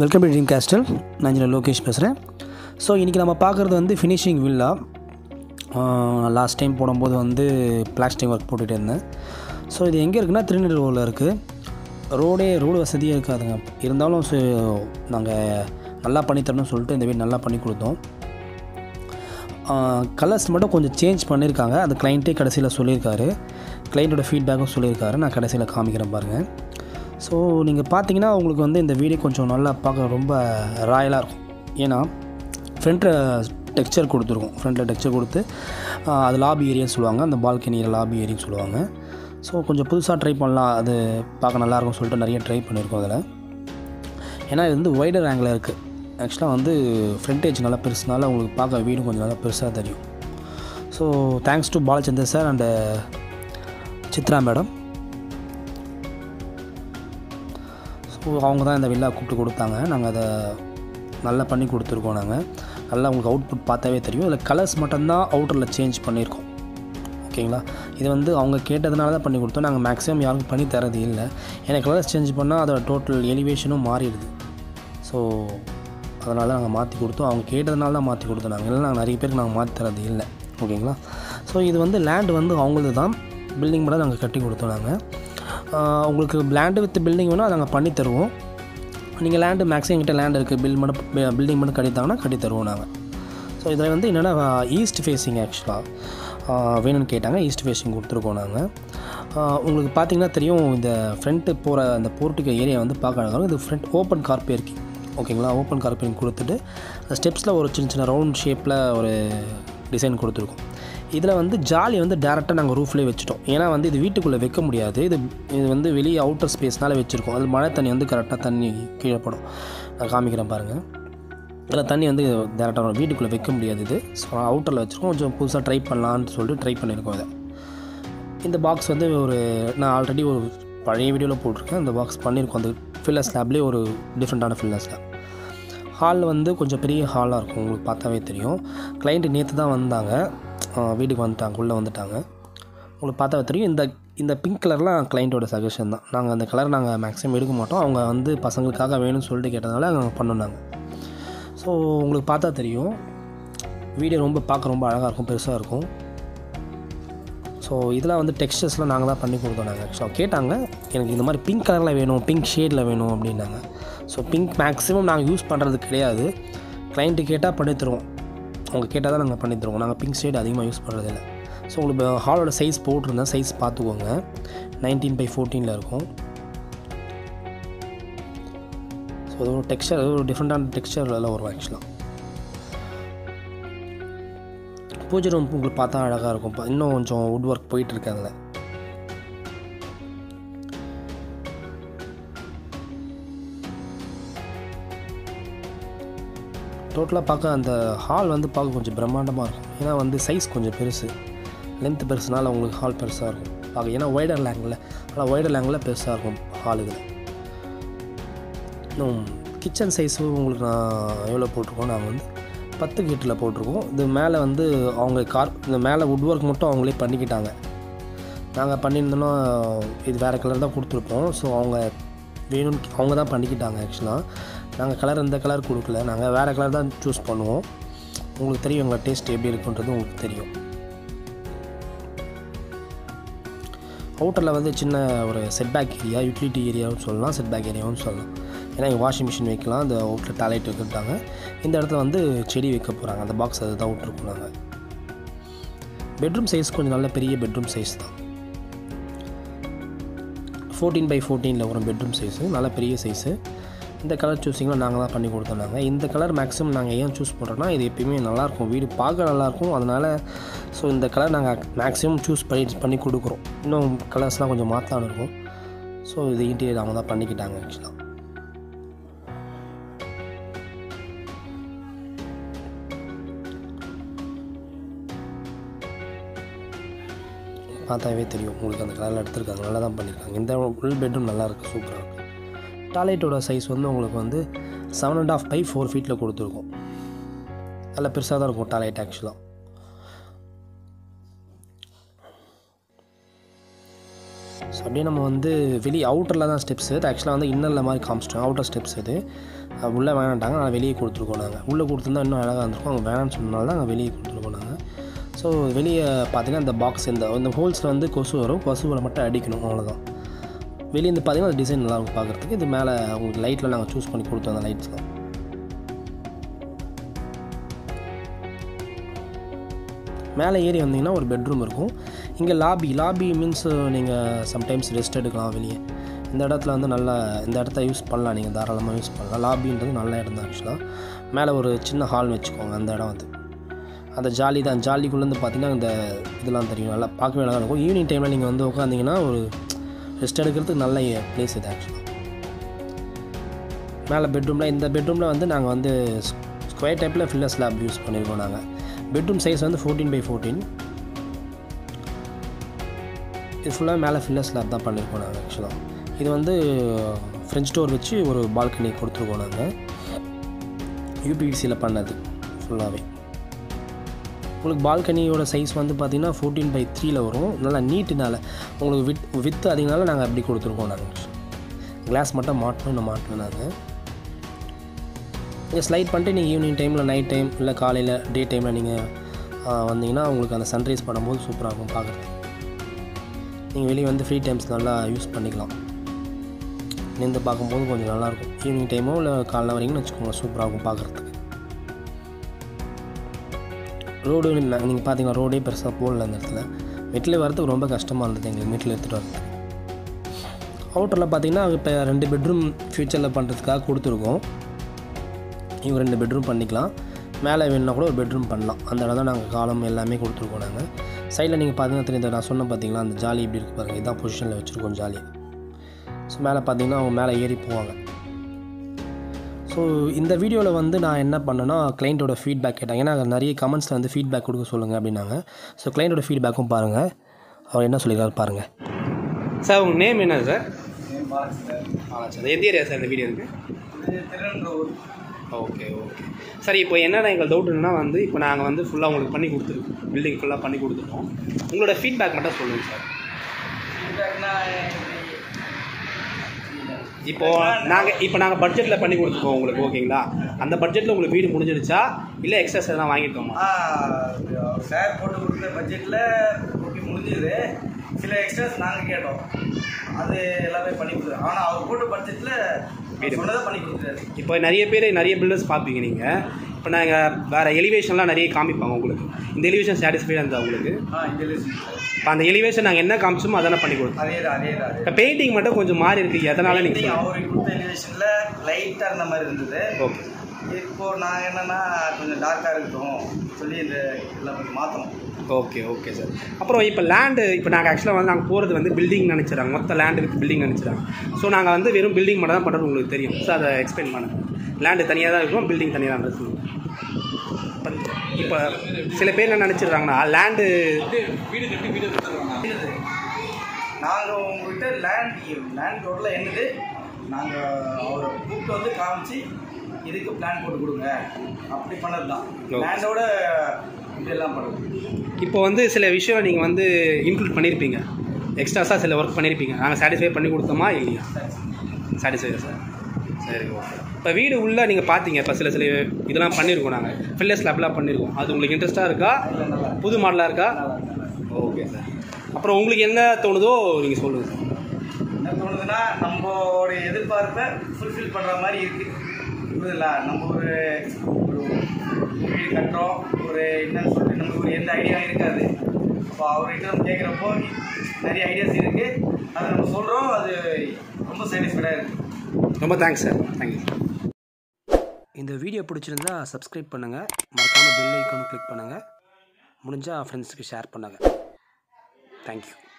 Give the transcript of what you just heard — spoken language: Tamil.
வெல்கம் டு ட்ரீம் கேஸ்டல் நான் இன்ஜினியர் லோகேஷ் பேசுகிறேன் ஸோ இன்றைக்கி நம்ம பார்க்குறது வந்து ஃபினிஷிங் வில்லா லாஸ்ட் டைம் போடும்போது வந்து பிளாஸ்டிக் ஒர்க் போட்டுகிட்டு இருந்தேன் ஸோ இது எங்கே இருக்குன்னா திருநெல்வேலியில் இருக்குது ரோடே ரோடு வசதியாக இருக்காதுங்க இருந்தாலும் ஸோ நாங்கள் நல்லா பண்ணி தரணும்னு சொல்லிட்டு இந்த வீடு நல்லா பண்ணி கொடுத்தோம் கலர்ஸ் மட்டும் கொஞ்சம் சேஞ்ச் பண்ணியிருக்காங்க அந்த கிளைண்ட்டே கடைசியில் சொல்லியிருக்காரு கிளைண்ட்டோட ஃபீட்பேக்கும் சொல்லியிருக்காரு நான் கடைசியில் காமிக்கிறேன் பாருங்கள் ஸோ நீங்கள் பார்த்தீங்கன்னா உங்களுக்கு வந்து இந்த வீடியோ கொஞ்சம் நல்லா பார்க்க ரொம்ப ராயலாக இருக்கும் ஏன்னா ஃப்ரண்ட்டில் டெக்ஸ்சர் கொடுத்துருக்கோம் ஃப்ரண்ட்டில் டெக்ஸ்சர் கொடுத்து ஆஹ், அது லாபி ஏரியான்னு சொல்லுவாங்க அந்த பால்கனி லாபி ஏரியான்னு சொல்லுவாங்க ஸோ கொஞ்சம் புதுசாக ட்ரை பண்ணலாம் அது பார்க்க நல்லாயிருக்கும்னு சொல்லிட்டு நிறைய ட்ரை பண்ணியிருக்கோம் அதில் ஏன்னா இது வந்து வைடர் ஆங்கிளில் இருக்குது ஆக்சுவலாக வந்து ஃப்ரண்டேஜ் நல்லா பெருசுனால உங்களுக்கு பார்க்க வீடும் கொஞ்சம் நல்லா பெருசாக தெரியும் so thanks to Balachander sir and Chitra madam so அவங்க தான் இந்த வில்லா கூப்பிட்டு கொடுத்தாங்க நாங்கள் அதை நல்லா பண்ணி கொடுத்துருக்கோம் நாங்கள் நல்லா உங்களுக்கு அவுட்புட் பார்த்தாவே தெரியும் இதில் கலர்ஸ் மட்டும்தான் அவுட்டரில் சேஞ்ச் பண்ணியிருக்கோம் ஓகேங்களா இது வந்து அவங்க கேட்டதுனால தான் பண்ணி கொடுத்தோம் நாங்கள் மேக்ஸிமம் யாருக்கும் பண்ணி தரது இல்லை ஏன்னா கலர்ஸ் சேஞ்ச் பண்ணால் அதோட டோட்டல் எலிவேஷனும் மாறிடுது ஸோ அதனால நாங்கள் மாற்றி கொடுத்தோம் அவங்க கேட்டதுனால தான் மாற்றி கொடுத்தோம் நாங்கள் இல்லை நாங்கள் நிறைய பேருக்கு நாங்கள் மாற்றி தரது இல்லை ஓகேங்களா ஸோ இது வந்து லேண்ட் வந்து அவங்களது தான் பில்டிங் மட்டும் நாங்கள் கட்டி கொடுத்தோம் நாங்கள் ஆஹ் உங்களுக்கு லேண்டு வித் பில்டிங் வேணும் நாங்கள் பண்ணி தருவோம் நீங்கள் லேண்டு மேக்ஸிமம் எங்கிட்ட லேண்ட் இருக்குது பில் மட்டும் பில்டிங் மட்டும் கட்டித்தாங்கன்னா கட்டி தருவோம் நாங்கள் ஸோ இதில் வந்து என்னென்னா ஈஸ்ட் ஃபேஸிங் ஆக்சுவலாக வேணும்னு கேட்டாங்க ஈஸ்ட் ஃபேஸிங் கொடுத்துருக்கோம் நாங்கள் உங்களுக்கு பார்த்தீங்கன்னா தெரியும் இந்த ஃப்ரண்ட்டு போகிற அந்த போர்ட்டிகோ ஏரியா வந்து பார்க்க அழகாக இருக்கும். இது ஃப்ரண்ட் ஓப்பன் கார் பார்க்கிங் ஓகேங்களா ஓப்பன் கார் பார்க்கிங் கொடுத்துட்டு அந்த ஸ்டெப்ஸில் ஒரு சின்ன சின்ன ரவுண்ட் ஷேப்பில் ஒரு டிசைன் கொடுத்துருக்கோம் இதில் வந்து ஜாலி வந்து டேரெக்டாக நாங்கள் ரூஃப்லேயே வச்சுட்டோம் ஏன்னா வந்து இது வீட்டுக்குள்ளே வைக்க முடியாது இது இது வந்து வெளியே அவுட்டர் ஸ்பேஸ்னால வச்சுருக்கோம் அது மழை தண்ணி வந்து கரெக்டாக தண்ணி கீழே படும் நான் காமிக்கிறேன் பாருங்கள் இதில் தண்ணி வந்து டேரெக்டாக வரும் வீட்டுக்குள்ளே வைக்க முடியாது இது ஸோ அவுட்டரில் வச்சுருக்கோம் கொஞ்சம் புதுசாக ட்ரை பண்ணலான்னு சொல்லிட்டு ட்ரை பண்ணியிருக்கோம் இதை இந்த பாக்ஸ் வந்து ஒரு நான் ஆல்ரெடி ஒரு பழைய வீடியோவில் போட்டிருக்கேன் இந்த பாக்ஸ் பண்ணியிருக்கோம் அந்த ஃபில்லர் ஸ்லாப்லேயே ஒரு டிஃப்ரெண்ட்டான ஃபில்லர் ஸ்லாப் ஹால் வந்து கொஞ்சம் பெரிய ஹாலாக இருக்கும் உங்களுக்கு பார்த்தாவே தெரியும் கிளைண்ட்டு நேற்று தான் வந்தாங்க ஆஹ் வீட்டுக்கு வந்துட்டாங்க உள்ளே வந்துட்டாங்க உங்களுக்கு பார்த்தாவே தெரியும் இந்த இந்த பிங்க் கலர்லாம் கிளைண்ட்டோட சஜஷன் தான் நாங்கள் அந்த கலர் நாங்கள் மேக்ஸிமம் எடுக்க மாட்டோம் அவங்க வந்து பசங்களுக்காக வேணும்னு சொல்லிட்டு கேட்டதுனால நாங்கள் பண்ணோம் நாங்கள் ஸோ உங்களுக்கு பார்த்தா தெரியும் வீடியோ ரொம்ப பார்க்க ரொம்ப அழகாக இருக்கும் பெருசாக இருக்கும் ஸோ இதெல்லாம் வந்து டெக்ஸ்டர்ஸ்லாம் நாங்கள் தான் பண்ணி கொடுத்தோம் நாங்கள் ஆக்சுவலாக கேட்டாங்க எனக்கு இந்த மாதிரி பிங்க் கலரில் வேணும் பிங்க் ஷேடில் வேணும் அப்படின்னாங்க ஸோ பிங்க் மேக்ஸிமம் நாங்கள் யூஸ் பண்ணுறது கிடையாது கிளைண்ட்டு கேட்டால் பண்ணி தருவோம் அவங்க கேட்டால் தான் நாங்கள் பண்ணி தருவோம் நாங்கள் பிங்க் ஷேட் அதிகமாக யூஸ் பண்ணுறதில்ல ஸோ உங்களுக்கு ஹாலோட சைஸ் போட்டிருந்தேன் சைஸ் பார்த்துக்கோங்க நைன்டீன் பை ஃபோர்டீனில் இருக்கும் ஸோ அது ஒரு டெக்ஸ்சர் ஒரு டிஃப்ரெண்ட்டான டெக்ஸ்சரில் வரும் ஆக்சுவலாக பூஜை ரூம் உங்களுக்கு பார்த்தா அழகாக இருக்கும் பா- இன்னும் கொஞ்சம் வுட் ஒர்க் போயிட்டு இருக்கு அதில் டோட்டலாக பார்க்க அந்த ஹால் வந்து பார்க்க கொஞ்சம் பிரம்மாண்டமாக இருக்கும் ஏன்னா வந்து சைஸ் கொஞ்சம் பெருசு லென்த் பெருசுனால உங்களுக்கு ஹால் பெருசாக இருக்கும் பார்க்க ஏன்னா ஒய்டர் லேங்கில் ஆனால் ஒய்டர் லேங்கில் பெருசாக இருக்கும் ஹால் இதில் இன்னும் கிச்சன் சைஸு உங்களுக்கு நான் எவ்வளோ போட்டிருக்கோம் நாங்கள் வந்து பத்து கீட்டில் போட்டிருக்கோம் இது மேலே வந்து அவங்க கார் இந்த மேலே வுட் ஒர்க் மட்டும் அவங்களே பண்ணிக்கிட்டாங்க நாங்கள் பண்ணியிருந்தோன்னா இது வேறு கலர் தான் கொடுத்துருப்போம் ஸோ அவங்க வேணும்னு அவங்க தான் பண்ணிக்கிட்டாங்க ஆக்சுவலாக நாங்கள் கலர் இந்த கலர் கொடுக்கல நாங்கள் வேறு கலர் தான் சூஸ் பண்ணுவோம் உங்களுக்கு தெரியும் எங்களோட டேஸ்ட் எப்படி இருக்குன்றது உங்களுக்கு தெரியும் அவுட்டரில் வந்து சின்ன ஒரு செட்பேக் ஏரியா யூட்டிலிட்டி ஏரியாவும் சொல்லலாம் செட்பேக் ஏரியாவும் சொல்லலாம் ஏன்னா இங்கே வாஷிங் மிஷின் வைக்கலாம் அந்த அவுட்டில் டாய்லெட் வைக்கிட்டாங்க இந்த இடத்துல வந்து செடி வைக்க போகிறாங்க அந்த பாக்ஸ் அதுதான் விட்ருக்கோம் நாங்கள் பெட்ரூம் சைஸ் கொஞ்சம் நல்ல பெரிய பெட்ரூம் சைஸ் தான் ஃபோர்டீன் பை ஃபோர்டீனில் வரும் பெட்ரூம் சைஸு நல்ல பெரிய சைஸு இந்த கலர் சூஸிங்லாம் நாங்கள் தான் பண்ணி கொடுத்தோம் நாங்கள் இந்த கலர் மேக்ஸிமம் நாங்கள் ஏன் சூஸ் பண்ணுறோன்னா இது எப்பயுமே நல்லாயிருக்கும் வீடு பார்க்க நல்லாயிருக்கும் அதனால் ஸோ இந்த கலர் நாங்கள் மேக்ஸிமம் சூஸ் பண்ணி பண்ணி கொடுக்குறோம் இன்னும் கலர்ஸ்லாம் கொஞ்சம் மாற்றலான்னு இருக்கும் ஸோ இது இன்டீரியர் அவங்க தான் பண்ணிக்கிட்டாங்க ஆக்சுவலாக பார்த்தாவே தெரியும் உங்களுக்கு அந்த கலரில் எடுத்திருக்காங்க நல்லா தான் பண்ணியிருக்காங்க இந்த உள் பெட்ரூம் நல்லா இருக்குது சூப்பராக இருக்குது டாய்லெட்டோட சைஸ் வந்து உங்களுக்கு வந்து seven and half by four ஃபீட்டில் கொடுத்துருக்கோம் நல்ல பெருசாக தான் இருக்கும் டாய்லெட் ஆக்சுவலாக ஸோ அப்படியே நம்ம வந்து வெளியே அவுட்டரில் தான் ஸ்டெப்ஸ் இது ஆக்சுவலாக வந்து இன்னரில் மாதிரி காமிச்சிட்டோம் அவுட்டர் ஸ்டெப்ஸ் இது அது உள்ளே வேணான்ட்டாங்க ஆனால் வெளியே கொடுத்துருக்கோம் நாங்கள் உள்ளே கொடுத்துருந்தா இன்னும் அழகாக இருந்திருக்கும் அவங்க வேணாம்னு சொன்னனால தான் நாங்கள் வெளியே கொடுத்துருக்கோம் நாங்கள் ஸோ வெளியே பார்த்தீங்கன்னா இந்த பாக்ஸ் இந்த இந்த ஹோல்ஸில் வந்து கொசு வரும் கொசுவில் மட்டும் அடிக்கணும் அவ்வளோதான் வெளியே இந்த பார்த்தீங்கன்னா டிசைன் நல்லா இருக்கும் பார்க்குறதுக்கு இது மேலே உங்களுக்கு லைட்டில் நாங்கள் சூஸ் பண்ணி கொடுத்தோம் அந்த லைட்ஸ்லாம் மேலே ஏறி வந்தீங்கன்னா ஒரு பெட்ரூம் இருக்கும் இங்கே லாபி லாபி மீன்ஸ் நீங்கள் சம்டைம்ஸ் ரெஸ்ட் எடுக்கலாம் வெளியே இந்த இடத்துல வந்து நல்லா இந்த இடத்த யூஸ் பண்ணலாம் நீங்கள் தாராளமாக யூஸ் பண்ணலாம் லாபின்றது நல்ல இடம் தான் ஆக்சுவலாக மேலே ஒரு சின்ன ஹால் வச்சுக்கோங்க அந்த இடம் வந்து அந்த ஜாலி தான் ஜாலிக்குள்ளேருந்து பார்த்தீங்கன்னா இந்த இதெல்லாம் தெரியும் நல்லா பார்க்கவே நல்லா இருக்கும் ஈவினிங் டைமில் நீங்கள் வந்து உட்காந்திங்கன்னா ஒரு ரெஸ்ட் எடுக்கிறதுக்கு நல்ல பிளேஸ் இது ஆக்சுவலாக மேலே பெட்ரூமில் இந்த பெட்ரூமில் வந்து நாங்கள் வந்து ஸ்கொயர் டைப்பில் ஃபில்லர் ஸ்லாப் யூஸ் பண்ணியிருக்கோம் நாங்கள் பெட்ரூம் சைஸ் வந்து ஃபோர்டீன் பை ஃபோர்டீன் இது ஃபுல்லாக மேலே ஃபில்லர் ஸ்லாப் தான் பண்ணியிருக்கோம் நாங்கள் ஆக்சுவலாக இது வந்து ஃப்ரெஞ்ச் டோர் வச்சு ஒரு பால்கனி கொடுத்துருக்கோம் நாங்கள் யூபிவிசியில் பண்ணது ஃபுல்லாகவே உங்களுக்கு பால்கனியோட சைஸ் வந்து பார்த்திங்கன்னா ஃபோர்டீன் பை த்ரீயில் வரும் நல்லா நீட்டுனால உங்களுக்கு வித் வித்து அதிகனால நாங்கள் அப்படி கொடுத்துருக்கோம் நாங்கள் கிளாஸ் மட்டும் மாட்டணும் இன்னும் மாட்டணும் நாங்கள் நீங்கள் ஸ்லைட் பண்ணிட்டு நீங்கள் ஈவினிங் டைமில் நைட் டைம் இல்லை காலையில் டே டைமில் நீங்கள் வந்தீங்கன்னா உங்களுக்கு அந்த சன்ரைஸ் பண்ணும்போது சூப்பராக இருக்கும் பார்க்குறதுக்கு நீங்கள் வெளியே வந்து ஃப்ரீ டைம்ஸ் நல்லா யூஸ் பண்ணிக்கலாம் நின்று பார்க்கும்போது கொஞ்சம் நல்லாயிருக்கும் ஈவினிங் டைமோ இல்லை காலைல வரீங்கன்னு வச்சுக்கோங்க சூப்பராக இருக்கும் பார்க்குறதுக்கு ரோடு நீங்கள் பார்த்தீங்கன்னா ரோடே பெருசாக போடல அந்த இடத்துல மெட்டில் வரதுக்கு ரொம்ப கஷ்டமாக இருந்தது எங்களுக்கு மெட்டில் எடுத்துகிட்டு வரதுக்கு அவுட்டரில் பார்த்தீங்கன்னா இப்போ ரெண்டு பெட்ரூம் ஃப்யூச்சரில் பண்ணுறதுக்காக கொடுத்துருக்கோம் இவங்க ரெண்டு பெட்ரூம் பண்ணிக்கலாம் மேலே வேணுன்னா கூட ஒரு பெட்ரூம் பண்ணலாம் அந்த இடம் தான் நாங்கள் காலம் எல்லாமே கொடுத்துருக்கோம் நாங்கள் சைடில் நீங்கள் பார்த்தீங்கன்னா தெரியும் நான் சொன்ன பார்த்தீங்களா அந்த ஜாலி இப்படி இருக்கு பாருங்கள் இதான் பொசிஷனில் வச்சுருக்கோம் ஜாலி ஸோ மேலே பார்த்தீங்கன்னா அவங்க மேலே ஏறி போவாங்க ஸோ இந்த வீடியோவில் வந்து நான் என்ன பண்ணேன்னா கிளைண்ட்டோட ஃபீட்பேக் கேட்டாங்க ஏன்னா நிறைய கமெண்ட்ஸில் வந்து ஃபீட்பேக் கொடுக்க சொல்லுங்கள் அப்படின்னாங்க ஸோ கிளைண்ட்டோட ஃபீட்பேக்கும் பாருங்கள் அவர் என்ன சொல்லியிருக்காரு பாருங்கள் சார் உங்கள் நேம் என்ன சார் சார் எந்த ஏரியா சார் இந்த வீடியோ இருக்குது ஓகே ஓகே சரி இப்போ என்னென்ன எங்கள் டவுட் என்னன்னா வந்து இப்போ நாங்கள் வந்து ஃபுல்லாக உங்களுக்கு பண்ணி கொடுத்துருக்கோம் பில்டிங் ஃபுல்லாக பண்ணி கொடுத்துருக்கோம் உங்களோட ஃபீட்பேக் மட்டும் சொல்லுங்கள் சார் இப்போ நாங்கள் இப்போ நாங்கள் பட்ஜெட்டில் பண்ணி கொடுத்துருக்கோம் உங்களுக்கு ஓகேங்களா அந்த பட்ஜெட்டில் உங்களுக்கு வீடு முடிஞ்சிடுச்சா இல்லை எக்ஸ்ட்ரா எதனா வாங்கிட்டோமா சார் போட்டு கொடுத்த பட்ஜெட்டில் ஓகே முடிஞ்சது சில எக்ஸ்ட்ராஸ் நாங்கள் கேட்டோம் அது எல்லாமே பண்ணி கொடுத்தாரு ஆனால் அவர் போட்ட பட்ஜெட்டில் வீடு. சொன்னதை பண்ணி கொடுத்துட்டாரு இப்போ நிறைய பேர் நிறைய பில்டர்ஸ் பார்ப்பீங்க நீங்கள் இப்போ நாங்கள் வேறு எலிவேஷன்லாம் நிறைய காமிப்பாங்க உங்களுக்கு இந்த எலிவேஷன் சாட்டிஸ்ஃபைடாக இருந்தால் உங்களுக்கு ஆ இந்த லிஸ்ட் இப்போ அந்த எலிவேஷன் நாங்கள் என்ன காமிச்சோமோ அதானே பண்ணி கொடுத்தோம் அதே தான் அதே தான் அதே இப்போ பெயிண்டிங் மட்டும் கொஞ்சம் மாறி இருக்கு எதனால Painting நீங்கள் அவர் கொடுத்த எலிவேஷனில் லைட்டாக இருந்த மாதிரி இருந்தது ஓகே இப்போ நாங்கள் என்னன்னா கொஞ்சம் டார்க்காக இருக்கட்டும் சொல்லி இந்த எல்லாம் கொஞ்சம் மாற்றணும் ஓகே ஓகே சார் அப்புறம் இப்போ லேண்டு இப்போ நாங்கள் ஆக்சுவலாக வந்து நாங்கள் போகிறது வந்து பில்டிங் நினச்சிடறாங்க மொத்த லேண்டு வித் பில்டிங் நினச்சிடறாங்க ஸோ நாங்கள் வந்து வெறும் பில்டிங் மட்டும் தான் பண்ணுறது உங்களுக்கு தெரியும் ஸோ அதை எக்ஸ்பிளைன் பண்ணுங்க லேண்டு தனியாக தான் இருக்கும் பில்டிங் தனியாக தான் இருக்கும் இப்போ சில பேர் என்ன நினச்சிடுறாங்கன்னா லேண்டு நாங்கள் உங்கள்கிட்ட லேண்ட் லேண்ட் டோட்டலாக என்னது நாங்கள் அவரை கூப்பிட்டு வந்து காமிச்சு இதுக்கு பிளான் போட்டு கொடுங்க அப்படி பண்ணது தான் Okay. லேண்டோட இதெல்லாம் பண்ணுறது இப்போ வந்து சில விஷயம் நீங்கள் வந்து இன்க்ளூட் பண்ணியிருப்பீங்க எக்ஸ்ட்ராஸாக சில ஒர்க் பண்ணியிருப்பீங்க நாங்கள் சாட்டிஸ்ஃபை பண்ணி கொடுத்தோமா இல்லையா சாட்டிஸ்ஃபை சார் சரி ஓகே இப்போ வீடு உள்ளே நீங்கள் பார்த்தீங்க இப்போ சில சில இதெல்லாம் பண்ணியிருக்கோம் நாங்கள் ஃபில்லர்ஸ் லேப்லாம் பண்ணியிருக்கோம் அது உங்களுக்கு இன்ட்ரெஸ்ட்டாக இருக்கா இல்லை நல்லா புது மாடலாக இருக்கா நல்லா நல்லா ஓகே சார் அப்புறம் உங்களுக்கு என்ன தோணுதோ நீங்கள் சொல்லுங்கள் சார் என்ன தோணுதுன்னா நம்மளோட எதிர்பார்ப்பை ஃபுல்ஃபில் பண்ணுற மாதிரி இருக்கு புரியுதுங்களா நம்ம ஒரு ஒரு வீடு கட்டுறோம் ஒரு என்னன்னு சொல்லிட்டு நமக்கு ஒரு எந்த ஐடியா இருக்காது அப்போ அவர்கிட்ட நம்ம கேட்குறப்போ நிறைய ஐடியாஸ் இருக்குது அதை நம்ம சொல்கிறோம் அது ரொம்ப சாட்டிஸ்ஃபைடாக இருக்குது ரொம்ப தேங்க்ஸ் சார் தேங்க்யூ இந்த வீடியோ பிடிச்சிருந்தா சப்ஸ்கிரைப் பண்ணுங்கள் மறக்காமல் பெல் ஐக்கானு கிளிக் பண்ணுங்கள் முடிஞ்சால் ஃப்ரெண்ட்ஸுக்கு ஷேர் பண்ணுங்கள் தேங்க்யூ